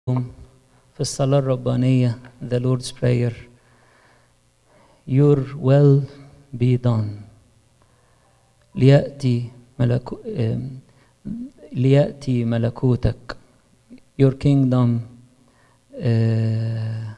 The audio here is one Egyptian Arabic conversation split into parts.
في الصلاة الربانية The Lord's Prayer Your will be done ليأتي ملكو آم، ليأتي ملكوتك Your kingdom آه،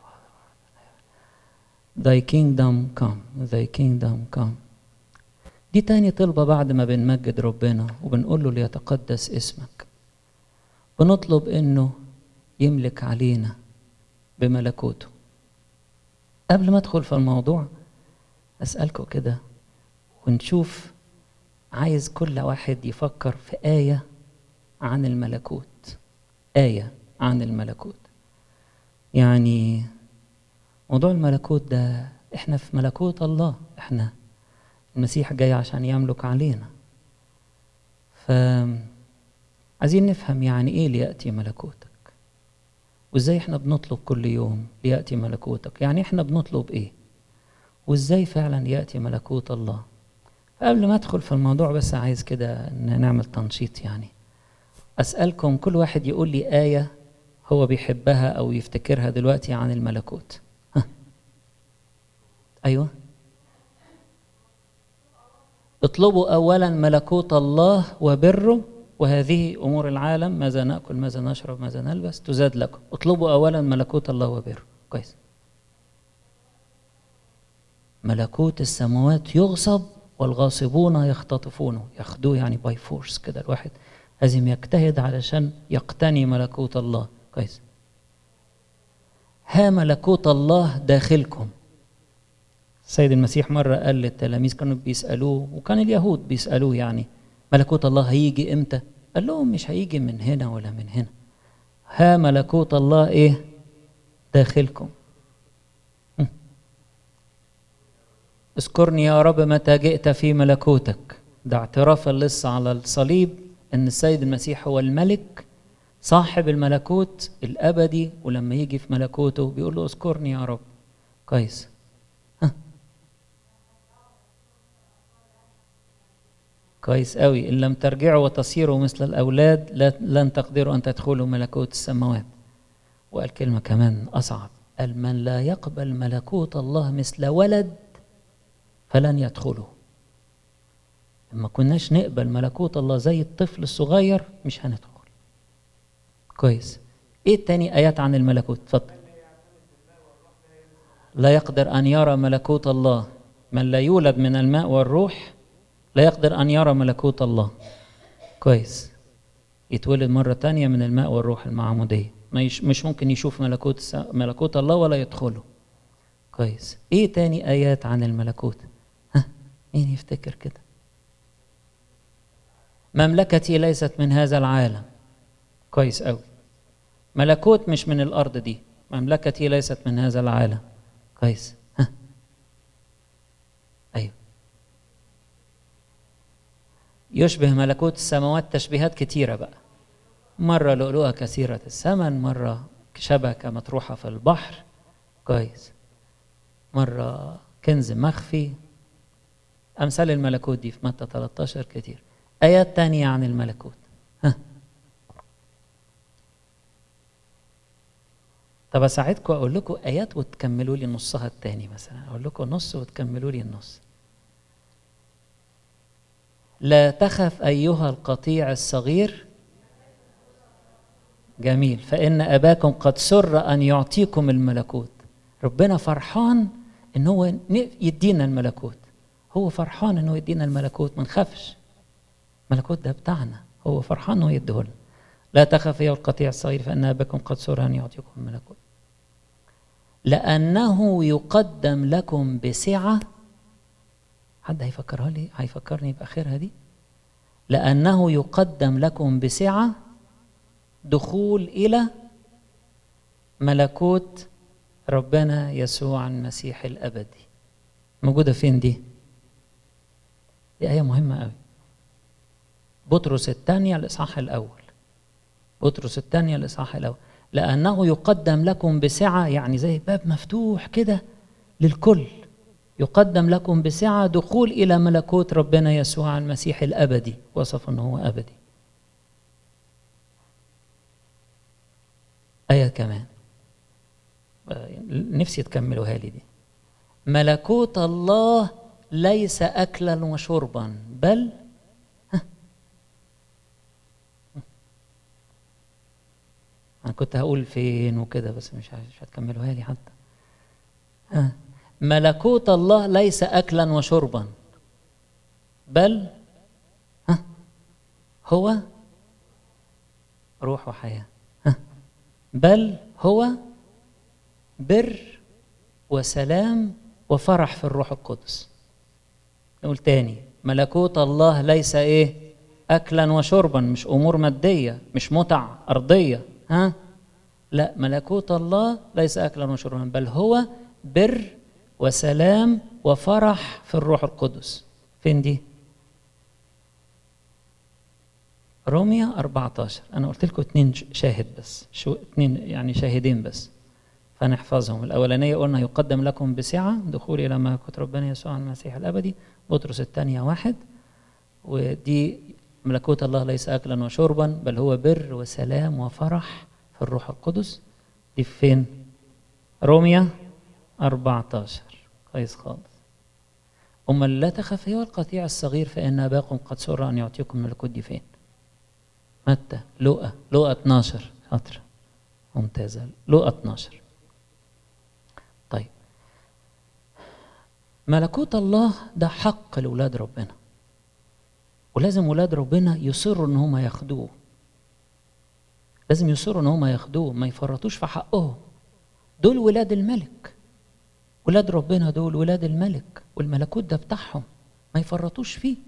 Thy kingdom come Thy kingdom come دي تاني طلبة بعد ما بنمجد ربنا وبنقول له ليتقدس اسمك بنطلب انه يملك علينا بملكوته قبل ما ادخل في الموضوع اسالكم كده ونشوف عايز كل واحد يفكر في آية عن الملكوت آية عن الملكوت يعني موضوع الملكوت ده احنا في ملكوت الله احنا المسيح جاي عشان يملك علينا ف عايزين نفهم يعني ايه ليأتي ملكوتك وازاي احنا بنطلب كل يوم ليأتي ملكوتك يعني احنا بنطلب ايه وازاي فعلا يأتي ملكوت الله فقبل ما ادخل في الموضوع بس عايز كده ان نعمل تنشيط يعني اسألكم كل واحد يقول لي آية هو بيحبها او يفتكرها دلوقتي عن الملكوت ها. ايوه اطلبوا اولا ملكوت الله وبره وهذه امور العالم ماذا ناكل ماذا نشرب ماذا نلبس تزاد لكم اطلبوا اولا ملكوت الله وبره كويس ملكوت السماوات يغصب والغاصبون يختطفونه ياخدوه يعني باي فورس كده الواحد لازم يجتهد علشان يقتني ملكوت الله كويس ها ملكوت الله داخلكم السيد المسيح مرة قال للتلاميذ كانوا بيسألوه وكان اليهود بيسألوه يعني ملكوت الله هيجي امتى؟ قال لهم مش هيجي من هنا ولا من هنا ها ملكوت الله ايه؟ داخلكم هم. اذكرني يا رب متى جئت في ملكوتك ده اعتراف لسه على الصليب ان السيد المسيح هو الملك صاحب الملكوت الابدي ولما يجي في ملكوته بيقول له اذكرني يا رب كويس كويس قوي إن لم ترجعوا وتصيروا مثل الأولاد لا لن تقدروا أن تدخلوا ملكوت السماوات وقال كلمة كمان أصعب قال من لا يقبل ملكوت الله مثل ولد فلن يدخله لما كناش نقبل ملكوت الله زي الطفل الصغير مش هندخل كويس ايه تاني ايات عن الملكوت اتفضل لا يقدر ان يرى ملكوت الله من لا يولد من الماء والروح لا يقدر أن يرى ملكوت الله كويس يتولد مرة تانية من الماء والروح المعمودية ما يش مش ممكن يشوف ملكوت الس... ملكوت الله ولا يدخله كويس ايه تاني آيات عن الملكوت ها مين يفتكر كده مملكتي ليست من هذا العالم كويس قوي ملكوت مش من الأرض دي مملكتي ليست من هذا العالم كويس ها أيوه يشبه ملكوت السماوات تشبيهات كتيرة بقى مرة لؤلؤة كثيرة الثمن مرة شبكة مطروحة في البحر كويس مرة كنز مخفي أمثال الملكوت دي في متى 13 كتير آيات تانية عن الملكوت ها طب أساعدكم أقول لكم آيات وتكملوا لي نصها التاني مثلا أقول لكم نص وتكملوا لي النص لا تخف ايها القطيع الصغير جميل فان اباكم قد سر ان يعطيكم الملكوت ربنا فرحان ان هو يدينا الملكوت هو فرحان انه يدينا الملكوت ما نخافش الملكوت ده بتاعنا هو فرحان انه يديهولنا لا تخف ايها القطيع الصغير فان اباكم قد سر ان يعطيكم الملكوت لانه يقدم لكم بسعه حد هيفكرها لي هيفكرني باخرها دي لانه يقدم لكم بسعه دخول الى ملكوت ربنا يسوع المسيح الابدي موجوده فين دي دي ايه مهمه قوي بطرس الثانيه الاصحاح الاول بطرس الثانيه الاصحاح الاول لانه يقدم لكم بسعه يعني زي باب مفتوح كده للكل يقدم لكم بسعة دخول إلى ملكوت ربنا يسوع المسيح الأبدي وصف أنه هو أبدي آية كمان آه، نفسي تكملوها لي دي ملكوت الله ليس أكلا وشربا بل ها. أنا كنت هقول فين وكده بس مش ه- مش هتكملوها لي حتى ها. ملكوت الله ليس أكلا وشربا بل ها هو روح وحياة ها بل هو بر وسلام وفرح في الروح القدس نقول تاني ملكوت الله ليس ايه اكلا وشربا مش امور ماديه مش متع ارضيه ها لا ملكوت الله ليس اكلا وشربا بل هو بر وسلام وفرح في الروح القدس فين دي روميا 14 انا قلت لكم اتنين ش- شاهد بس شو اتنين يعني شاهدين بس فنحفظهم الاولانيه قلنا يقدم لكم بسعه دخول الى ملكوت ربنا يسوع المسيح الابدي بطرس الثانيه واحد ودي ملكوت الله ليس اكلا وشربا بل هو بر وسلام وفرح في الروح القدس دي فين روميا 14 كويس خالص أمال لا تخف أيها القطيع الصغير فإن أباكم قد سر أن يعطيكم الملكوت دي فين؟ متى لقى لقى 12 شاطرة ممتازة لقى 12 طيب ملكوت الله ده حق لأولاد ربنا ولازم ولاد ربنا يصروا ان هم ياخدوه لازم يصروا ان هم ياخدوه ما يفرطوش في حقهم دول ولاد الملك ولاد ربنا دول ولاد الملك والملكوت ده بتاعهم ما يفرطوش فيه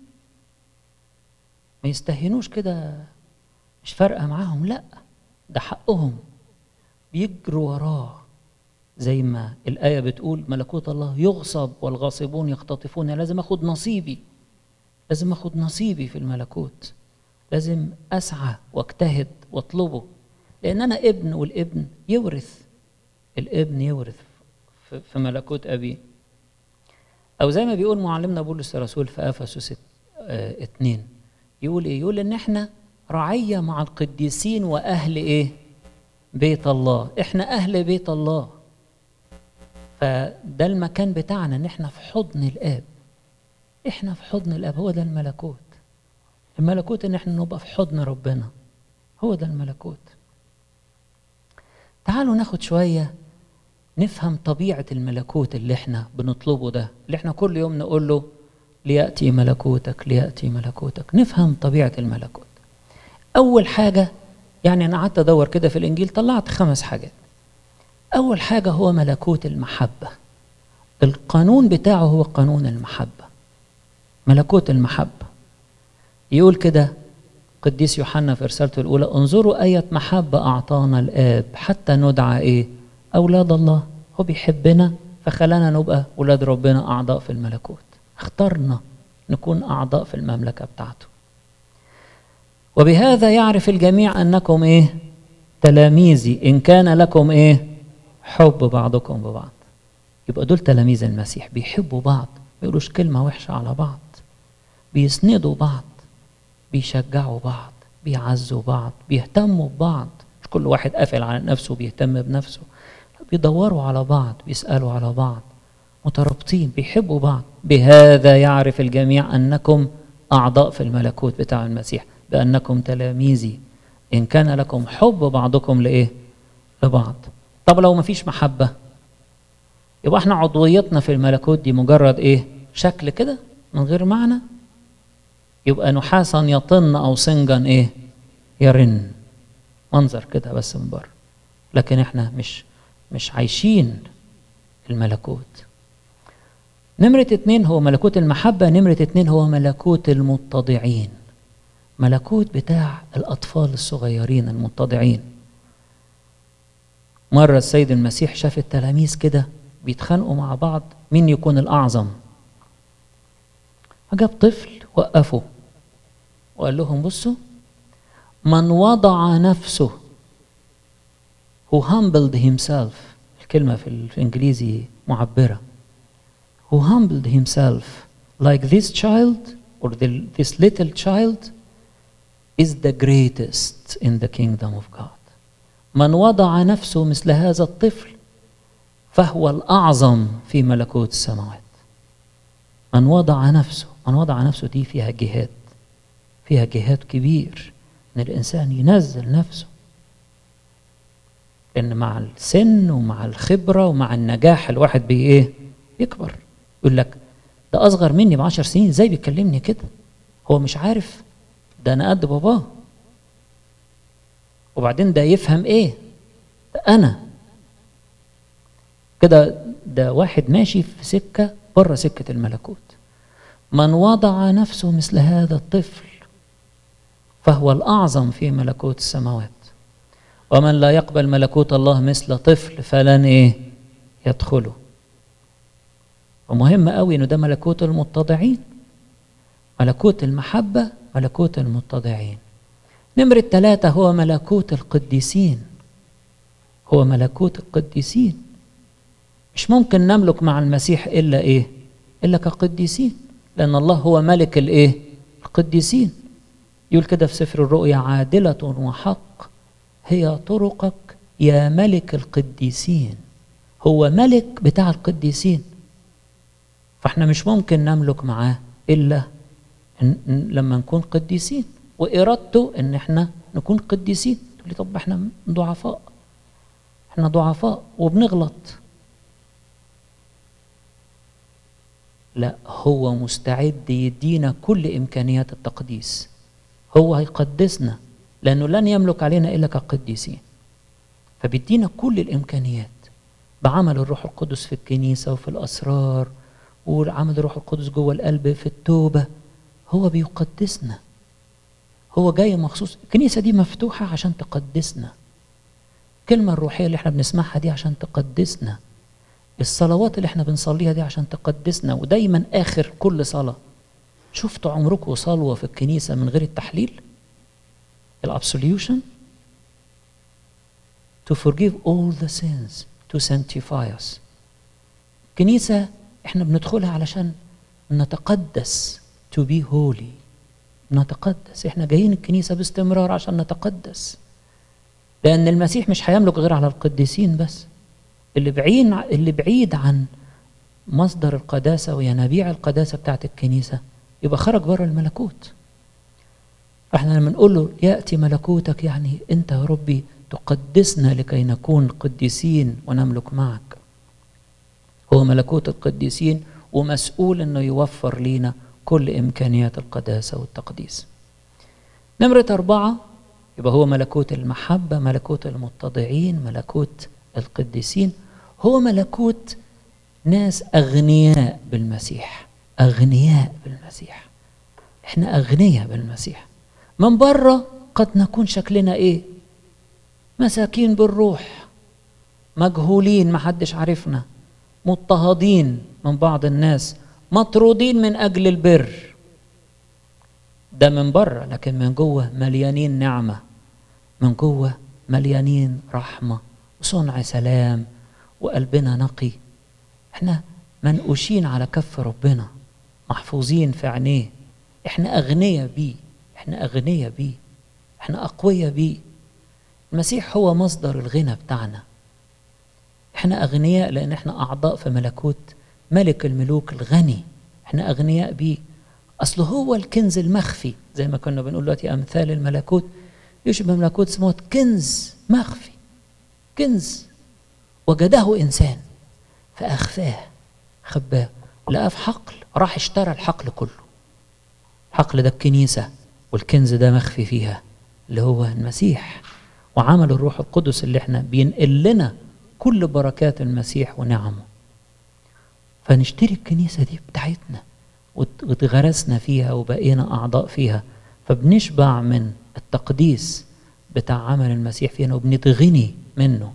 ما يستهينوش كده مش فارقه معاهم لا ده حقهم بيجروا وراه زي ما الآية بتقول ملكوت الله يغصب والغاصبون يختطفون لازم أخد نصيبي لازم أخد نصيبي في الملكوت لازم أسعى واجتهد واطلبه لأن أنا ابن والابن يورث الابن يورث في في ملكوت أبيه أو زي ما بيقول معلمنا بولس الرسول في أفسس ات- آه، اتنين يقول إيه؟ يقول إن إحنا رعية مع القديسين وأهل إيه؟ بيت الله إحنا أهل بيت الله فده المكان بتاعنا إن إحنا في حضن الآب إحنا في حضن الآب هو ده الملكوت الملكوت إن إحنا نبقى في حضن ربنا هو ده الملكوت تعالوا ناخد شوية نفهم طبيعة الملكوت اللي احنا بنطلبه ده اللي احنا كل يوم نقول له ليأتي ملكوتك ليأتي ملكوتك نفهم طبيعة الملكوت أول حاجة يعني أنا قعدت أدور كده في الإنجيل طلعت خمس حاجات أول حاجة هو ملكوت المحبة القانون بتاعه هو قانون المحبة ملكوت المحبة يقول كده قديس يوحنا في رسالته الأولى انظروا أية محبة أعطانا الآب حتى ندعى إيه أولاد الله هو بيحبنا فخلانا نبقى أولاد ربنا أعضاء في الملكوت اخترنا نكون أعضاء في المملكة بتاعته وبهذا يعرف الجميع أنكم إيه تلاميذي إن كان لكم إيه حب بعضكم ببعض يبقى دول تلاميذ المسيح بيحبوا بعض ما بيقولوش كلمة وحشة على بعض بيسندوا بعض بيشجعوا بعض بيعزوا بعض بيهتموا ببعض مش كل واحد قافل على نفسه بيهتم بنفسه بيدوروا على بعض بيسألوا على بعض مترابطين بيحبوا بعض بهذا يعرف الجميع أنكم أعضاء في الملكوت بتاع المسيح بأنكم تلاميذي إن كان لكم حب بعضكم لإيه؟ لبعض طب لو مفيش محبة يبقى احنا عضويتنا في الملكوت دي مجرد ايه شكل كده من غير معنى يبقى نحاسا يطن او صنجا ايه يرن منظر كده بس من بره لكن احنا مش مش عايشين الملكوت نمرة اتنين هو ملكوت المحبة نمرة اتنين هو ملكوت المتضعين ملكوت بتاع الأطفال الصغيرين المتضعين مرة السيد المسيح شاف التلاميذ كده بيتخانقوا مع بعض مين يكون الأعظم فجاب طفل وقفه وقال لهم بصوا من وضع نفسه who humbled himself الكلمة في الإنجليزي معبرة who humbled himself like this child or the, this little child is the greatest in the kingdom of God من وضع نفسه مثل هذا الطفل فهو الأعظم في ملكوت السماوات من وضع نفسه من وضع نفسه دي فيها جهاد فيها جهاد كبير ان الانسان ينزل نفسه لان مع السن ومع الخبره ومع النجاح الواحد بي ايه يكبر يقول لك ده اصغر مني بعشر سنين ازاي بيكلمني كده هو مش عارف ده انا قد باباه وبعدين ده يفهم ايه ده انا كده ده واحد ماشي في سكه بره سكه الملكوت من وضع نفسه مثل هذا الطفل فهو الأعظم في ملكوت السماوات ومن لا يقبل ملكوت الله مثل طفل فلن إيه يدخله ومهم قوي إنه ده ملكوت المتضعين ملكوت المحبة ملكوت المتضعين نمرة ثلاثة هو ملكوت القديسين هو ملكوت القديسين مش ممكن نملك مع المسيح إلا إيه إلا كقديسين لأن الله هو ملك الإيه القديسين يقول كده في سفر الرؤيا عادلة وحق هي طرقك يا ملك القديسين هو ملك بتاع القديسين فاحنا مش ممكن نملك معاه إلا لما نكون قديسين وإرادته إن احنا نكون قديسين تقول لي طب احنا ضعفاء احنا ضعفاء وبنغلط لا هو مستعد يدينا كل إمكانيات التقديس هو هيقدسنا لأنه لن يملك علينا إلا كقديسين فبيدينا كل الإمكانيات بعمل الروح القدس في الكنيسة وفي الأسرار وعمل الروح القدس جوه القلب في التوبة هو بيقدسنا هو جاي مخصوص الكنيسة دي مفتوحة عشان تقدسنا الكلمة الروحية اللي احنا بنسمعها دي عشان تقدسنا الصلوات اللي احنا بنصليها دي عشان تقدسنا ودايما آخر كل صلاة شفتوا عمركم صلوة في الكنيسة من غير التحليل الابسوليوشن to forgive all the sins to sanctify us كنيسة احنا بندخلها علشان نتقدس to be holy نتقدس احنا جايين الكنيسة باستمرار عشان نتقدس لأن المسيح مش هيملك غير على القديسين بس اللي بعيد اللي بعيد عن مصدر القداسة وينابيع القداسة بتاعت الكنيسة يبقى خرج بره الملكوت فاحنا لما نقول له يأتي ملكوتك يعني أنت يا ربي تقدسنا لكي نكون قديسين ونملك معك هو ملكوت القديسين ومسؤول أنه يوفر لينا كل إمكانيات القداسة والتقديس نمرة أربعة يبقى هو ملكوت المحبة ملكوت المتضعين ملكوت القديسين هو ملكوت ناس أغنياء بالمسيح أغنياء بالمسيح احنا أغنياء بالمسيح من بره قد نكون شكلنا ايه مساكين بالروح مجهولين محدش عارفنا مضطهدين من بعض الناس مطرودين من أجل البر ده من بره لكن من جوه مليانين نعمة من جوه مليانين رحمة وصنع سلام وقلبنا نقي احنا منقوشين على كف ربنا محفوظين في عينيه احنا اغنياء بيه احنا اغنياء بيه احنا اقوياء بيه المسيح هو مصدر الغنى بتاعنا احنا اغنياء لان احنا اعضاء في ملكوت ملك الملوك الغني احنا اغنياء بيه اصل هو الكنز المخفي زي ما كنا بنقول دلوقتي امثال الملكوت يشبه ملكوت سموت كنز مخفي كنز وجده انسان فاخفاه خباه لقاه في حقل راح اشترى الحقل كله الحقل ده الكنيسة والكنز ده مخفي فيها اللي هو المسيح وعمل الروح القدس اللي احنا بينقل لنا كل بركات المسيح ونعمه فنشتري الكنيسة دي بتاعتنا واتغرسنا فيها وبقينا أعضاء فيها فبنشبع من التقديس بتاع عمل المسيح فينا وبنتغني منه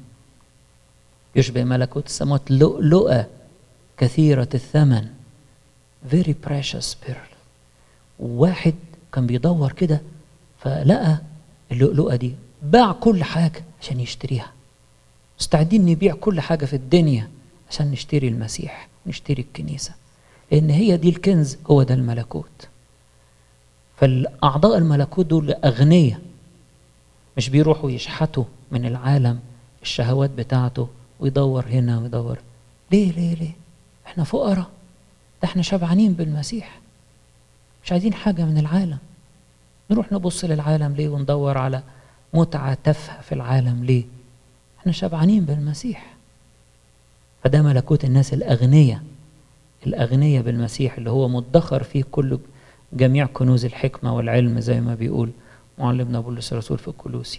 يشبه ملكوت السماوات لؤلؤة كثيرة الثمن very precious pearl واحد كان بيدور كده فلقى اللؤلؤة دي باع كل حاجة عشان يشتريها مستعدين نبيع كل حاجة في الدنيا عشان نشتري المسيح نشتري الكنيسة لأن هي دي الكنز هو ده الملكوت فالأعضاء الملكوت دول أغنياء مش بيروحوا يشحتوا من العالم الشهوات بتاعته ويدور هنا ويدور ليه ليه ليه احنا فقراء ده احنا شبعانين بالمسيح مش عايزين حاجة من العالم نروح نبص للعالم ليه وندور على متعة تافهة في العالم ليه احنا شبعانين بالمسيح فده ملكوت الناس الأغنياء الأغنياء بالمسيح اللي هو مدخر فيه كل جميع كنوز الحكمة والعلم زي ما بيقول معلمنا بولس الرسول في الكلوسي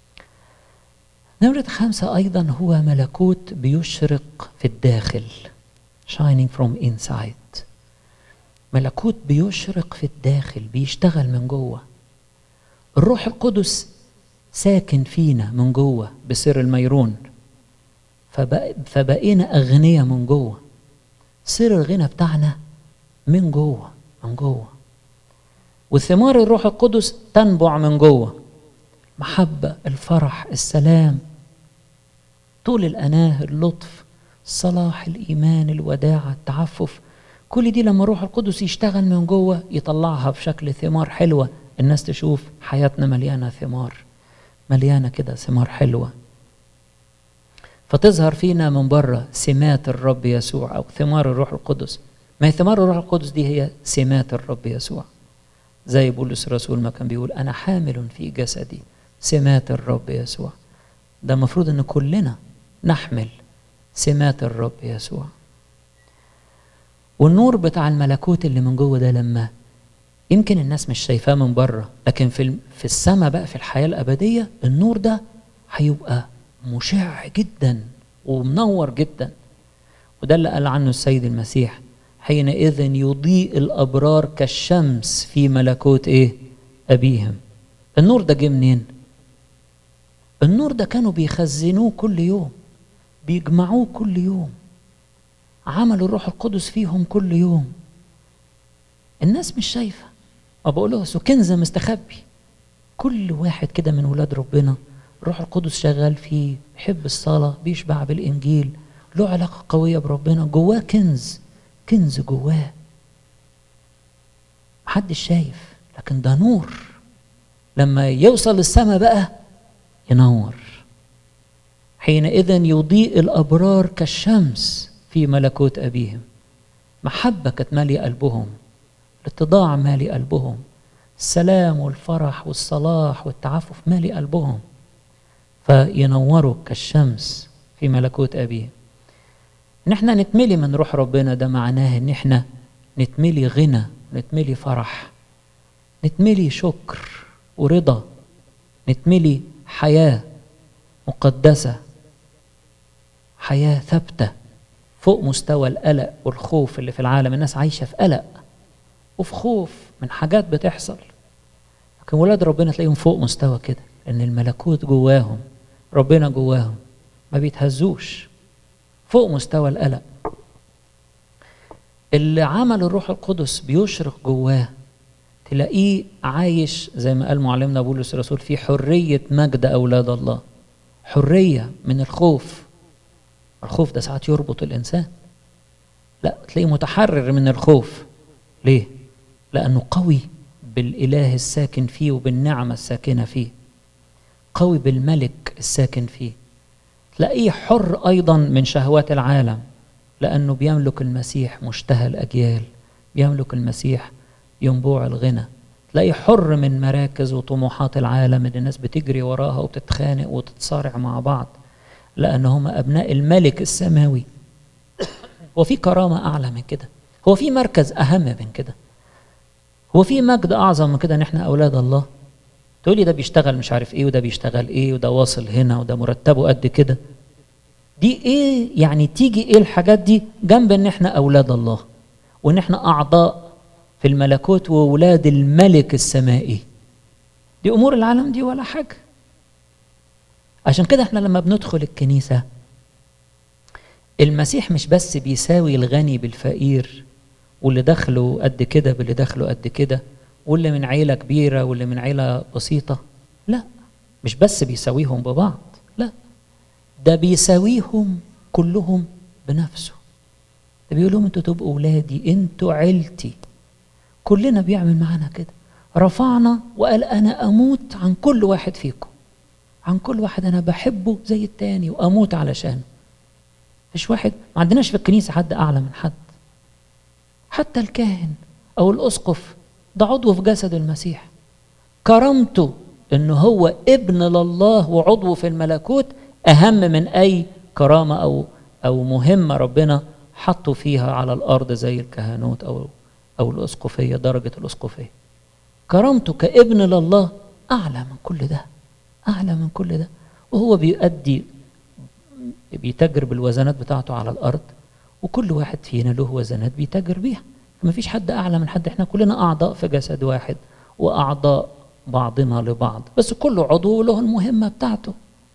نمرة خمسة أيضا هو ملكوت بيشرق في الداخل shining from inside ملكوت بيشرق في الداخل بيشتغل من جوه الروح القدس ساكن فينا من جوه بسر الميرون فبق فبقينا أغنياء من جوه سر الغنى بتاعنا من جوه من جوه وثمار الروح القدس تنبع من جوه محبة الفرح السلام طول الأناه اللطف الصلاح الإيمان الوداعة التعفف كل دي لما الروح القدس يشتغل من جوه يطلعها بشكل ثمار حلوة الناس تشوف حياتنا مليانة ثمار مليانة كده ثمار حلوة فتظهر فينا من بره سمات الرب يسوع أو ثمار الروح القدس ما هي ثمار الروح القدس دي هي سمات الرب يسوع زي بولس الرسول ما كان بيقول أنا حامل في جسدي سمات الرب يسوع ده المفروض ان كلنا نحمل سمات الرب يسوع والنور بتاع الملكوت اللي من جوه ده لما يمكن الناس مش شايفاه من بره لكن في في السماء بقى في الحياه الابديه النور ده هيبقى مشع جدا ومنور جدا وده اللي قال عنه السيد المسيح حينئذ يضيء الابرار كالشمس في ملكوت ايه ابيهم النور ده جه منين النور ده كانوا بيخزنوه كل يوم بيجمعوه كل يوم عملوا الروح القدس فيهم كل يوم الناس مش شايفه ما بقوله كنز مستخبي كل واحد كده من ولاد ربنا الروح القدس شغال فيه بيحب الصلاة بيشبع بالإنجيل له علاقة قوية بربنا جواه كنز كنز جواه محدش شايف لكن ده نور لما يوصل للسماء بقى ينور حينئذ يضيء الأبرار كالشمس في ملكوت أبيهم محبة كانت مالية قلبهم الاتضاع مالي قلبهم السلام والفرح والصلاح والتعفف مالي قلبهم فينوروا كالشمس في ملكوت أبيهم ان احنا نتملي من روح ربنا ده معناه ان احنا نتملي غنى نتملي فرح نتملي شكر ورضا نتملي حياة مقدسة حياة ثابتة فوق مستوى القلق والخوف اللي في العالم الناس عايشة في قلق وفي خوف من حاجات بتحصل لكن ولاد ربنا تلاقيهم فوق مستوى كده لأن الملكوت جواهم ربنا جواهم ما بيتهزوش فوق مستوى القلق اللي عمل الروح القدس بيشرق جواه تلاقيه عايش زي ما قال معلمنا بولس الرسول في حرية مجد أولاد الله حرية من الخوف الخوف ده ساعات يربط الإنسان لا تلاقيه متحرر من الخوف ليه؟ لأنه قوي بالإله الساكن فيه وبالنعمة الساكنة فيه قوي بالملك الساكن فيه تلاقيه حر أيضا من شهوات العالم لأنه بيملك المسيح مشتهى الأجيال بيملك المسيح ينبوع الغنى تلاقيه حر من مراكز وطموحات العالم اللي الناس بتجري وراها وتتخانق وتتصارع مع بعض لأن هم أبناء الملك السماوي هو في كرامة أعلى من كده هو في مركز أهم من كده هو في مجد أعظم من كده إن إحنا أولاد الله تقولي ده بيشتغل مش عارف إيه وده بيشتغل إيه وده واصل هنا وده مرتبه قد كده دي إيه يعني تيجي إيه الحاجات دي جنب إن إحنا أولاد الله وإن إحنا أعضاء في الملكوت وولاد الملك السمائي دي امور العالم دي ولا حاجه عشان كده احنا لما بندخل الكنيسه المسيح مش بس بيساوي الغني بالفقير واللي دخله قد كده باللي دخله قد كده واللي من عيله كبيره واللي من عيله بسيطه لا مش بس بيساويهم ببعض لا ده بيساويهم كلهم بنفسه ده بيقول لهم انتوا تبقوا ولادي انتوا عيلتي كلنا بيعمل معانا كده رفعنا وقال انا اموت عن كل واحد فيكم عن كل واحد انا بحبه زي التاني واموت علشانه مش واحد ما عندناش في الكنيسه حد اعلى من حد حتى الكاهن او الاسقف ده عضو في جسد المسيح كرامته انه هو ابن لله وعضو في الملكوت اهم من اي كرامه او او مهمه ربنا حطه فيها على الارض زي الكهنوت او او الاسقفيه درجه الاسقفيه كرامته كابن لله اعلى من كل ده اعلى من كل ده وهو بيؤدي بيتاجر بالوزنات بتاعته على الارض وكل واحد فينا له وزنات بيتاجر بيها ما فيش حد اعلى من حد احنا كلنا اعضاء في جسد واحد واعضاء بعضنا لبعض بس كل عضو له المهمه بتاعته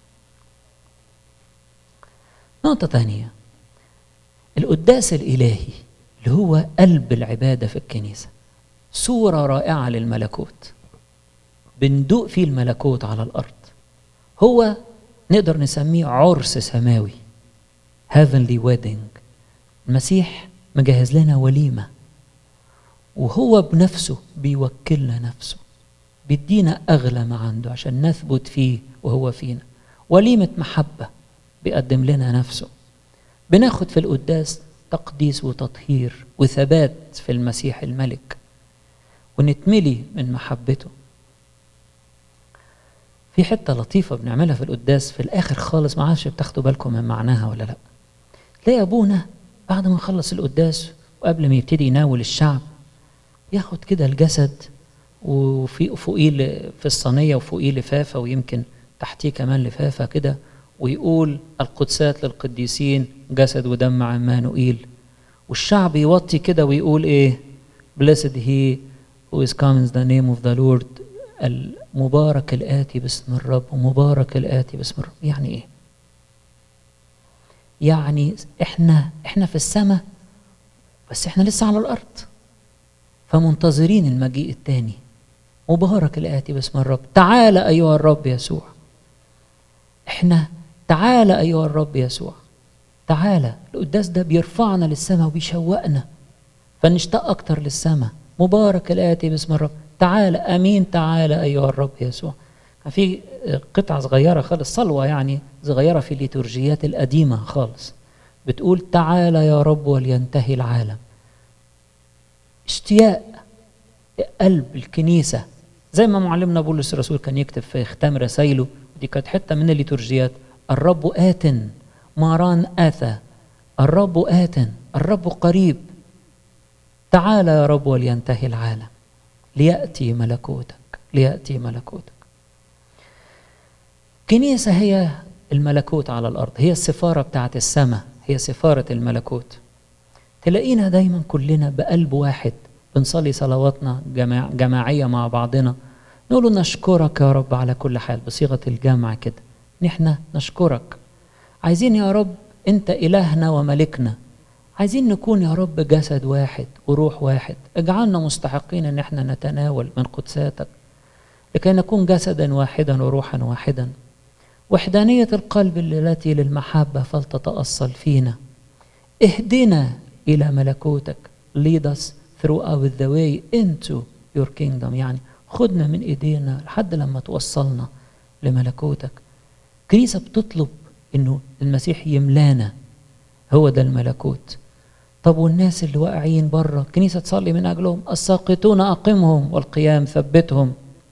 نقطه ثانيه القداس الالهي اللي هو قلب العباده في الكنيسه صوره رائعه للملكوت بندوق فيه الملكوت على الارض هو نقدر نسميه عرس سماوي heavenly wedding المسيح مجهز لنا وليمه وهو بنفسه بيوكلنا نفسه بيدينا اغلى ما عنده عشان نثبت فيه وهو فينا وليمه محبه بيقدم لنا نفسه بناخد في القداس تقديس وتطهير وثبات في المسيح الملك ونتملي من محبته في حته لطيفه بنعملها في القداس في الاخر خالص ما عارفش بتاخدوا بالكم من معناها ولا لا تلاقي ابونا بعد ما يخلص القداس وقبل ما يبتدي يناول الشعب ياخد كده الجسد وفي فوقيه في الصينيه وفوقيه لفافه ويمكن تحتيه كمان لفافه كده ويقول القدسات للقديسين جسد ودم عمانوئيل والشعب يوطي كده ويقول ايه blessed he who is comes the name of the Lord المبارك الآتي باسم الرب ومبارك الآتي باسم الرب يعني ايه يعني احنا احنا في السماء بس احنا لسه على الارض فمنتظرين المجيء الثاني مبارك الآتي باسم الرب تعال أيها الرب يسوع احنا تعال أيها الرب يسوع تعالى القداس ده بيرفعنا للسماء وبيشوقنا فنشتاق أكتر للسماء مبارك الآتي باسم الرب تعالى أمين تعالى أيها الرب يسوع كان في قطعة صغيرة خالص صلوة يعني صغيرة في الليتورجيات القديمة خالص بتقول تعالى يا رب ولينتهي العالم اشتياق قلب الكنيسة زي ما معلمنا بولس الرسول كان يكتب في ختام رسائله دي كانت حتة من الليتورجيات الرب آت ماران آثى الرب آت الرب قريب تعالى يا رب ولينتهي العالم ليأتي ملكوتك ليأتي ملكوتك كنيسة هي الملكوت على الأرض هي السفارة بتاعت السماء هي سفارة الملكوت تلاقينا دايما كلنا بقلب واحد بنصلي صلواتنا جماع جماعية مع بعضنا نقول نشكرك يا رب على كل حال بصيغة الجمع كده نحن نشكرك عايزين يا رب انت إلهنا وملكنا عايزين نكون يا رب جسد واحد وروح واحد اجعلنا مستحقين ان احنا نتناول من قدساتك لكي نكون جسدا واحدا وروحا واحدا وحدانية القلب التي للمحبة فلتتأصل فينا اهدنا إلى ملكوتك lead us throughout the way into your kingdom يعني خدنا من ايدينا لحد لما توصلنا لملكوتك كنيسة بتطلب انه المسيح يملانا هو ده الملكوت طب والناس اللي واقعين بره الكنيسة تصلي من أجلهم الساقطون أقمهم والقيام ثبتهم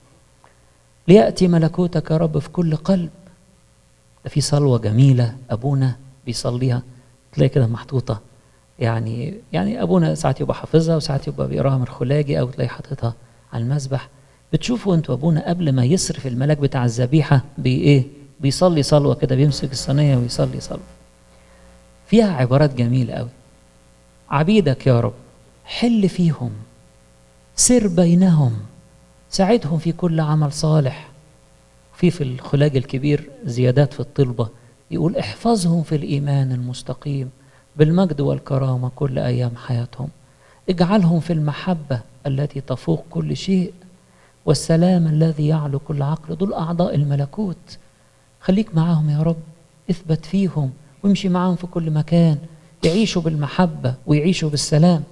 ليأتي ملكوتك يا رب في كل قلب ده في صلوة جميلة أبونا بيصليها تلاقي كده محطوطة يعني يعني أبونا ساعات يبقى حافظها وساعات يبقى بيقراها من الخلاجي أو تلاقي حاططها على المسبح بتشوفوا انتوا أبونا قبل ما يصرف الملاك بتاع الذبيحة بإيه بيصلي صلوة كده بيمسك الصينية ويصلي صلوة فيها عبارات جميلة قوي عبيدك يا رب حل فيهم سر بينهم ساعدهم في كل عمل صالح في في الخلاج الكبير زيادات في الطلبة يقول احفظهم في الإيمان المستقيم بالمجد والكرامة كل أيام حياتهم اجعلهم في المحبة التي تفوق كل شيء والسلام الذي يعلو كل عقل دول أعضاء الملكوت خليك معاهم يا رب اثبت فيهم وامشي معاهم في كل مكان يعيشوا بالمحبة ويعيشوا بالسلام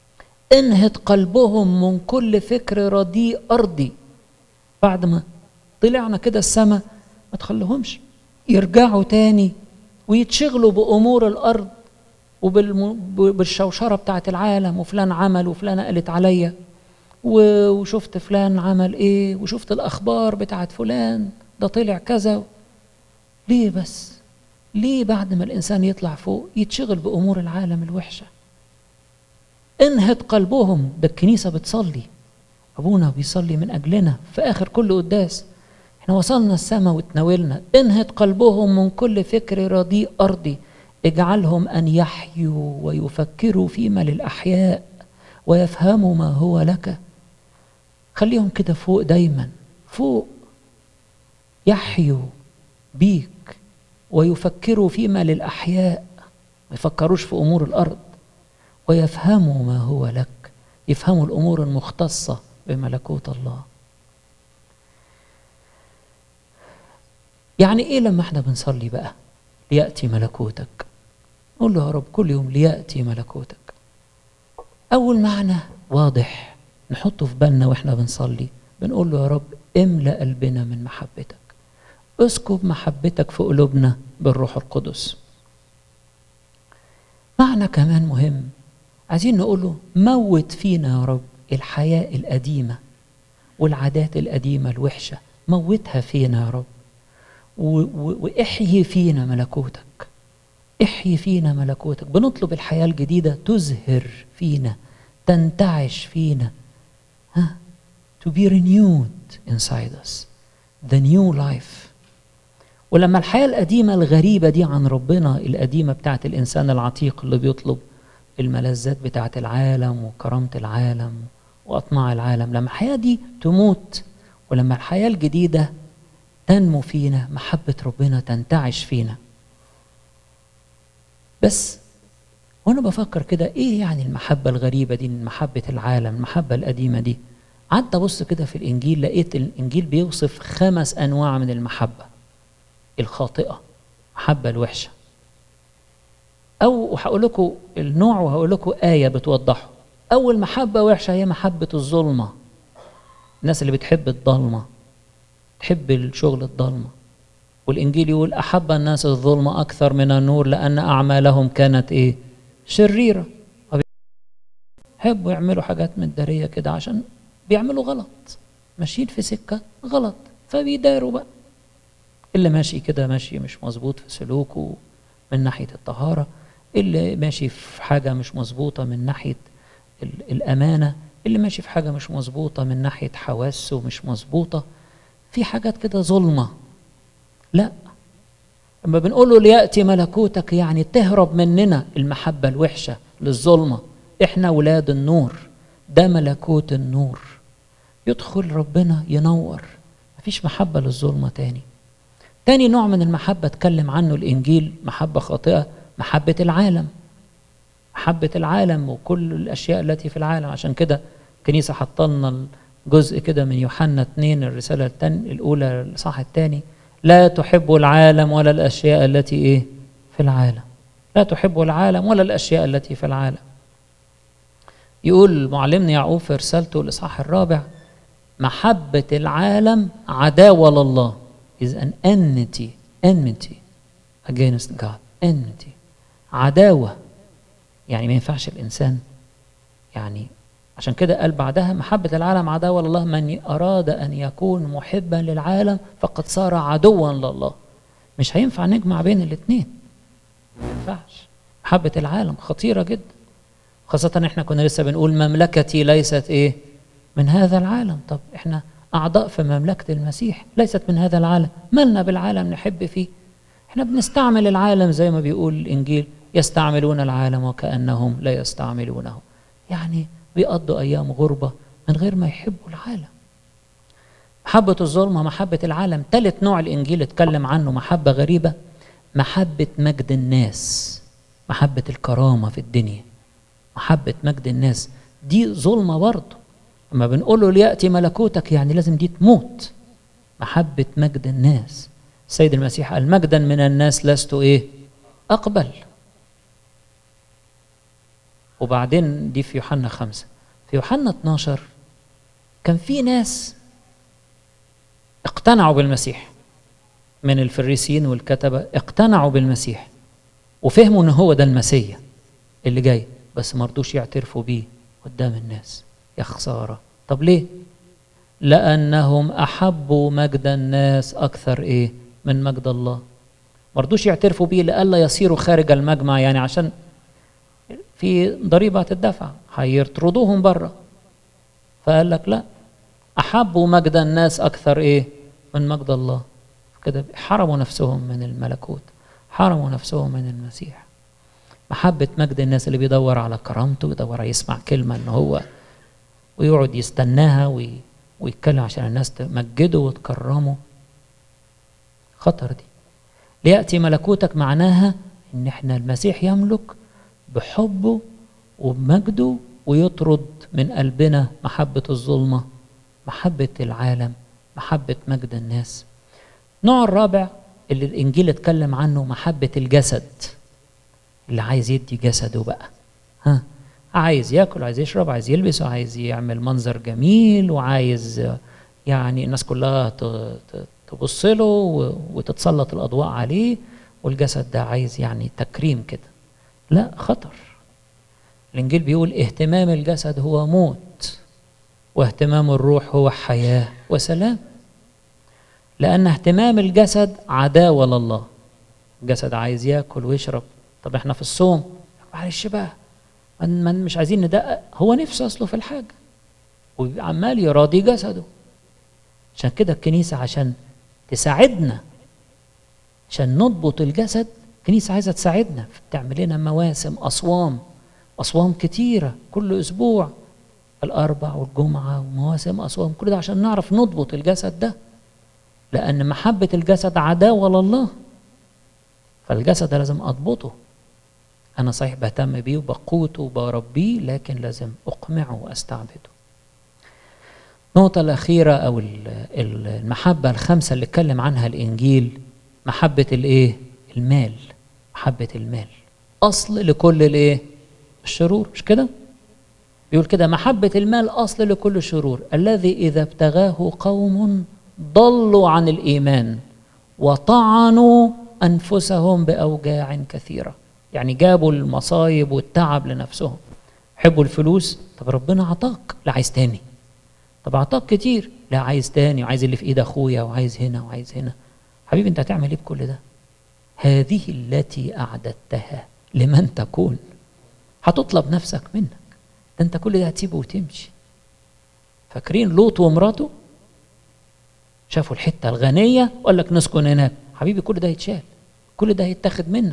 انهض قلبهم من كل فكر رديء أرضي بعد ما طلعنا كده السماء ما تخليهمش يرجعوا تاني ويتشغلوا بأمور الأرض وبالشوشرة بتاعت العالم وفلان عمل وفلانة قالت عليا وشفت فلان عمل ايه وشفت الأخبار بتاعت فلان ده طلع كذا ليه بس ليه بعد ما الإنسان يطلع فوق يتشغل بأمور العالم الوحشة انهت قلبهم ده الكنيسة بتصلي أبونا بيصلي من أجلنا في آخر كل قداس احنا وصلنا السماء وتناولنا انهت قلبهم من كل فكر رديء أرضي اجعلهم أن يحيوا ويفكروا فيما للأحياء ويفهموا ما هو لك خليهم كده فوق دايما فوق يحيوا بيك ويفكروا فيما للأحياء ما يفكروش في أمور الأرض ويفهموا ما هو لك يفهموا الأمور المختصة بملكوت الله يعني إيه لما احنا بنصلي بقى ليأتي ملكوتك قول له يا رب كل يوم ليأتي ملكوتك أول معنى واضح نحطه في بالنا واحنا بنصلي بنقول له يا رب املأ قلبنا من محبتك اسكب محبتك في قلوبنا بالروح القدس معنى كمان مهم عايزين نقول له موت فينا يا رب الحياة القديمة والعادات القديمة الوحشة موتها فينا يا رب واحيي فينا ملكوتك احيي فينا ملكوتك بنطلب الحياة الجديدة تزهر فينا تنتعش فينا ها to be renewed inside us the new life ولما الحياة القديمة الغريبة دي عن ربنا القديمة بتاعت الإنسان العتيق اللي بيطلب الملذات بتاعت العالم وكرامة العالم وأطماع العالم لما الحياة دي تموت ولما الحياة الجديدة تنمو فينا محبة ربنا تنتعش فينا بس وانا بفكر كده ايه يعني المحبة الغريبة دي محبة العالم المحبة القديمة دي قعدت ابص كده في الانجيل لقيت الانجيل بيوصف خمس انواع من المحبة الخاطئة محبة الوحشة او هقول لكم النوع وهقول لكم آية بتوضحه اول محبة وحشة هي محبة الظلمة الناس اللي بتحب الضلمة تحب الشغل الضلمة والإنجيل يقول أحب الناس الظلمة أكثر من النور لأن أعمالهم كانت إيه شريرة يحبوا يعملوا حاجات مدارية كده عشان بيعملوا غلط ماشيين في سكة غلط فبيداروا بقى اللي ماشي كده ماشي مش مظبوط في سلوكه من ناحية الطهارة اللي ماشي في حاجة مش مظبوطة من ناحية الأمانة اللي ماشي في حاجة مش مظبوطة من ناحية حواسه مش مظبوطة في حاجات كده ظلمة لا لما بنقول له ليأتي ملكوتك يعني تهرب مننا المحبة الوحشة للظلمة احنا ولاد النور ده ملكوت النور يدخل ربنا ينور مفيش محبة للظلمة تاني تاني نوع من المحبة اتكلم عنه الإنجيل محبة خاطئة محبة العالم محبة العالم وكل الأشياء التي في العالم عشان كده الكنيسة حطلنا جزء كده من يوحنا 2 الرسالة التانية الأولى الإصحاح الثاني لا تحب العالم ولا الأشياء التي إيه في العالم لا تحب العالم ولا الأشياء التي في العالم يقول معلمنا يعقوب في رسالته الإصحاح الرابع محبة العالم عداوة لله is an enmity enmity against God enmity عداوة يعني ما ينفعش الإنسان يعني عشان كده قال بعدها محبة العالم عداوة لله من أراد أن يكون محبا للعالم فقد صار عدوا لله مش هينفع نجمع بين الاثنين ما ينفعش محبة العالم خطيرة جدا خاصة احنا كنا لسه بنقول مملكتي ليست ايه من هذا العالم طب احنا أعضاء في مملكة المسيح ليست من هذا العالم مالنا بالعالم نحب فيه احنا بنستعمل العالم زي ما بيقول الإنجيل يستعملون العالم وكأنهم لا يستعملونه يعني بيقضوا أيام غربة من غير ما يحبوا العالم محبة الظلمة محبة العالم ثالث نوع الإنجيل اتكلم عنه محبة غريبة محبة مجد الناس محبة الكرامة في الدنيا محبة مجد الناس دي ظلمة برضه لما بنقول له ليأتي ملكوتك يعني لازم دي تموت محبة مجد الناس السيد المسيح قال مجدا من الناس لست ايه أقبل وبعدين دي في يوحنا خمسة في يوحنا 12 كان في ناس اقتنعوا بالمسيح من الفريسيين والكتبة اقتنعوا بالمسيح وفهموا ان هو ده المسيح اللي جاي بس ما رضوش يعترفوا بيه قدام الناس يا خسارة طب ليه لأنهم أحبوا مجد الناس أكثر إيه من مجد الله ما رضوش يعترفوا بيه لئلا يصيروا خارج المجمع يعني عشان في ضريبة هتدفع هيطردوهم بره فقال لك لا أحبوا مجد الناس أكثر إيه من مجد الله كده حرموا نفسهم من الملكوت حرموا نفسهم من المسيح محبة مجد الناس اللي بيدور على كرامته بيدور يسمع كلمة إن هو ويقعد يستناها وي ويتكلم عشان الناس تمجده وتكرمه خطر دي ليأتي ملكوتك معناها إن إحنا المسيح يملك بحبه وبمجده ويطرد من قلبنا محبة الظلمة محبة العالم محبة مجد الناس النوع الرابع اللي الإنجيل اتكلم عنه محبة الجسد اللي عايز يدي جسده بقى ها عايز ياكل عايز يشرب عايز يلبس وعايز يعمل منظر جميل وعايز يعني الناس كلها تبص له وتتسلط الاضواء عليه والجسد ده عايز يعني تكريم كده لا خطر الانجيل بيقول اهتمام الجسد هو موت واهتمام الروح هو حياه وسلام لان اهتمام الجسد عداوه لله الجسد عايز ياكل ويشرب طب احنا في الصوم معلش بقى من, من مش عايزين ندقق هو نفسه اصله في الحاجه وعمال يراضي جسده عشان كده الكنيسه عشان تساعدنا عشان نضبط الجسد الكنيسه عايزه تساعدنا تعمل لنا مواسم اصوام اصوام كتيره كل اسبوع الاربع والجمعه ومواسم اصوام كل ده عشان نعرف نضبط الجسد ده لان محبه الجسد عداوه لله فالجسد لازم اضبطه أنا صحيح بهتم بيه وبقوته وبربيه لكن لازم أقمعه وأستعبده. النقطة الأخيرة أو المحبة الخامسة اللي اتكلم عنها الإنجيل محبة الإيه؟ المال. محبة المال. أصل لكل الإيه؟ الشرور مش كده؟ بيقول كده محبة المال أصل لكل الشرور الذي إذا ابتغاه قوم ضلوا عن الإيمان وطعنوا أنفسهم بأوجاع كثيرة. يعني جابوا المصايب والتعب لنفسهم حبوا الفلوس طب ربنا عطاك لا عايز تاني طب عطاك كتير لا عايز تاني وعايز اللي في ايد اخويا وعايز هنا وعايز هنا حبيبي انت هتعمل ايه بكل ده هذه التي اعددتها لمن تكون هتطلب نفسك منك ده انت كل ده هتسيبه وتمشي فاكرين لوط ومراته شافوا الحته الغنيه وقال لك نسكن هناك حبيبي كل ده يتشال كل ده هيتاخد منك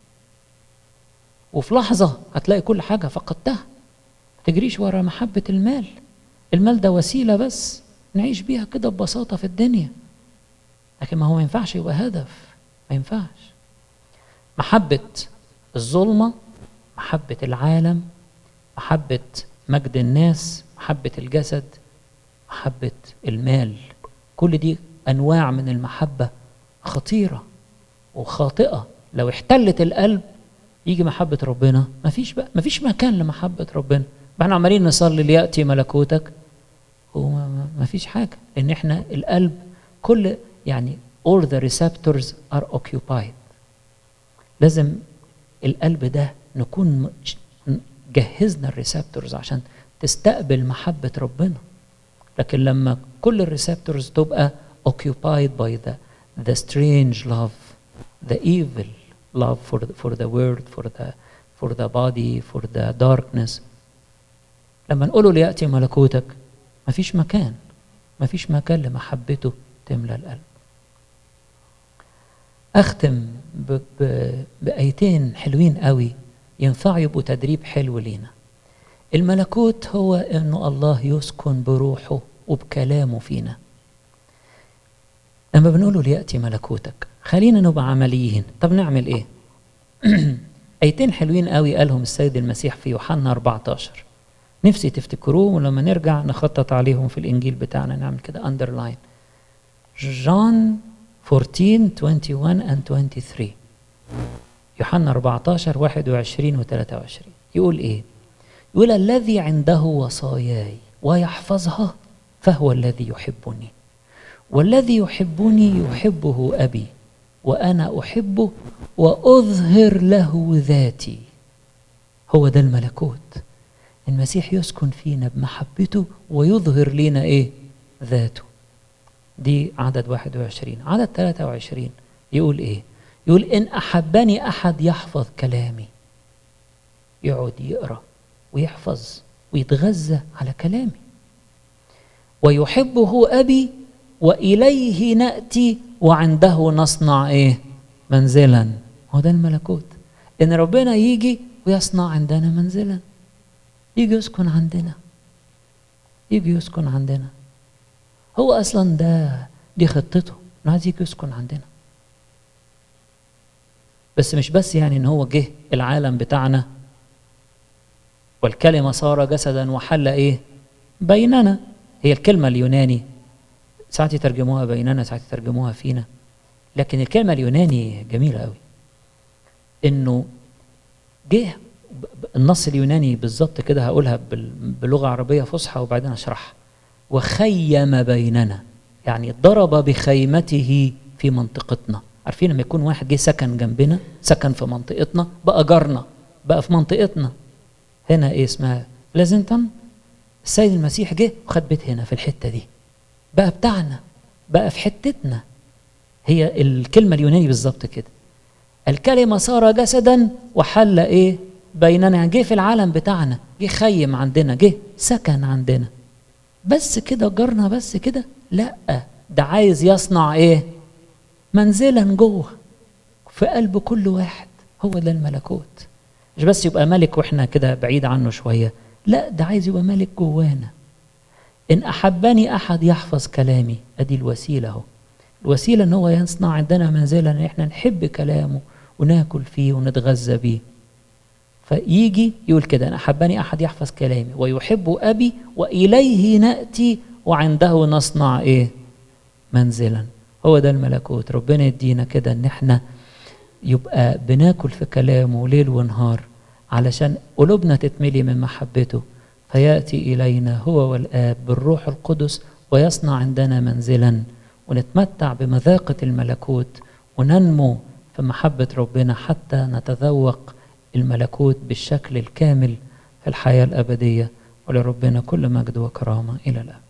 وفي لحظة هتلاقي كل حاجة فقدتها ما تجريش ورا محبة المال المال ده وسيلة بس نعيش بيها كده ببساطة في الدنيا لكن ما هو ما ينفعش يبقى هدف ما ينفعش محبة الظلمة محبة العالم محبة مجد الناس محبة الجسد محبة المال كل دي أنواع من المحبة خطيرة وخاطئة لو احتلت القلب يجي محبة ربنا مفيش بقى مفيش مكان لمحبة ربنا احنا عمالين نصلي ليأتي ملكوتك ومفيش حاجة لأن احنا القلب كل يعني all the receptors are occupied لازم القلب ده نكون جهزنا الريسبتورز عشان تستقبل محبة ربنا لكن لما كل الريسبتورز تبقى occupied by the the strange love the evil love for the, for the word for the for the body for the darkness لما نقوله ليأتي ملكوتك مفيش مكان مفيش مكان لمحبته تملى القلب أختم ب ب بآيتين حلوين قوي ينفعوا يبقوا تدريب حلو لينا الملكوت هو أنه الله يسكن بروحه وبكلامه فينا لما بنقوله ليأتي ملكوتك خلينا نبقى عمليين طب نعمل ايه ايتين حلوين قوي قالهم السيد المسيح في يوحنا 14 نفسي تفتكروه ولما نرجع نخطط عليهم في الانجيل بتاعنا نعمل كده اندرلاين جون 14 21 and 23 يوحنا 14 21 و 23 يقول ايه يقول الذي عنده وصاياي ويحفظها فهو الذي يحبني والذي يحبني يحبه أبي وأنا أحبه وأظهر له ذاتي هو ده الملكوت المسيح يسكن فينا بمحبته ويظهر لنا إيه ذاته دي عدد 21 عدد 23 يقول إيه يقول إن أحبني أحد يحفظ كلامي يقعد يقرأ ويحفظ ويتغذى على كلامي ويحبه أبي وإليه نأتي وعنده نصنع إيه منزلا هو ده الملكوت إن ربنا يجي ويصنع عندنا منزلا يجي يسكن عندنا يجي يسكن عندنا هو أصلا ده دي خطته إنه عايز يجي يسكن عندنا بس مش بس يعني إن هو جه العالم بتاعنا والكلمة صار جسدا وحل إيه بيننا هي الكلمة اليوناني ساعات يترجموها بيننا ساعات يترجموها فينا لكن الكلمة اليوناني جميلة قوي إنه جه النص اليوناني بالظبط كده هقولها بلغة عربية فصحى وبعدين أشرحها وخيم بيننا يعني ضرب بخيمته في منطقتنا عارفين لما يكون واحد جه سكن جنبنا سكن في منطقتنا بقى جارنا بقى في منطقتنا هنا ايه اسمها لازنتون السيد المسيح جه وخد بيت هنا في الحته دي بقى بتاعنا بقى في حتتنا هي الكلمه اليوناني بالظبط كده الكلمه صار جسدا وحل ايه بيننا يعني جه في العالم بتاعنا جه خيم عندنا جه سكن عندنا بس كده جارنا بس كده لا ده عايز يصنع ايه منزلا جوه في قلب كل واحد هو ده الملكوت مش بس يبقى ملك واحنا كده بعيد عنه شويه لا ده عايز يبقى ملك جوانا ان احبني احد يحفظ كلامي ادي الوسيله اهو الوسيله ان هو يصنع عندنا منزلا ان احنا نحب كلامه وناكل فيه ونتغذى بيه فيجي يقول كده ان احبني احد يحفظ كلامي ويحب ابي واليه ناتي وعنده نصنع ايه منزلا هو ده الملكوت ربنا يدينا كده ان احنا يبقى بناكل في كلامه ليل ونهار علشان قلوبنا تتملي من محبته فياتي الينا هو والاب بالروح القدس ويصنع عندنا منزلا ونتمتع بمذاقه الملكوت وننمو في محبه ربنا حتى نتذوق الملكوت بالشكل الكامل في الحياه الابديه ولربنا كل مجد وكرامه الى الابد